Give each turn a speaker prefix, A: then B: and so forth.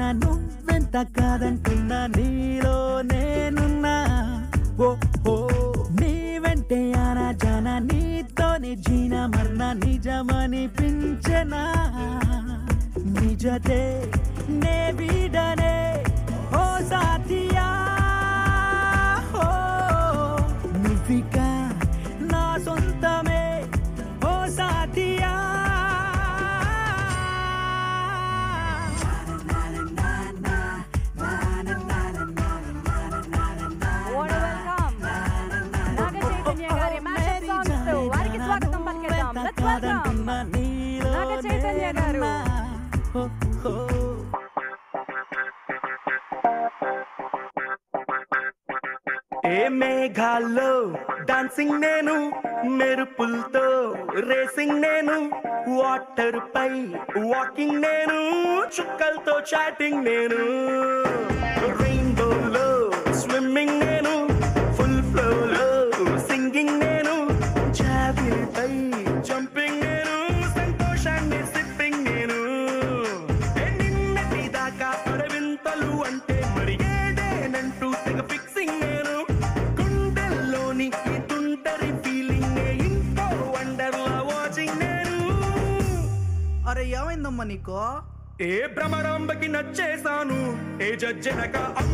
A: జానా నువ్వెంత కాదంటున్నా నీలో నేనున్నా ఓ ఓ నీ వెంటే ఆనా జానా నీతోనే జీనా మర్నా నిజమనిపించనా నిజతే నే వీడనే ఓ సాథియా ఓ నువ్విక నా సొంతమే ఓ సాథియా
B: What a welcome. నాగ చైతన్య గారి mashup songs తో వారికి స్వాగతం పలికేద్దాం. Let's welcome. నాగ చైతన్య గారు.
C: ఏ మేఘాల్లో డాన్సింగ్ నేను మెరుపులతో రేసింగ్ నేను వాటర్ పై వాకింగ్ నేను చుక్కలతో చాటింగ్ నేను రెయిన్బోలో స్విమ్మింగ్ నేను ఫుల్ ఫ్లోలో సింగింగ్ నేను జాబిలిపై జంపింగ్ నేను సంతోషాన్ని సిప్పింగ్ నేను ఏ నిన్నటి దాకా అరవింతలు అంటే మరి ఏదేనంటూ తెగ ఫిక్సింగ్ నేను గుండెల్లోని ఈ తుంటరి ఫీలింగ్ ఇంకో వండర్లా వాచింగ్ నేను
D: అరే ఏమైందమ్మా నీకు
C: ఏ భ్రమరాంబకి నచ్చేసాను ఏ జడ్జనక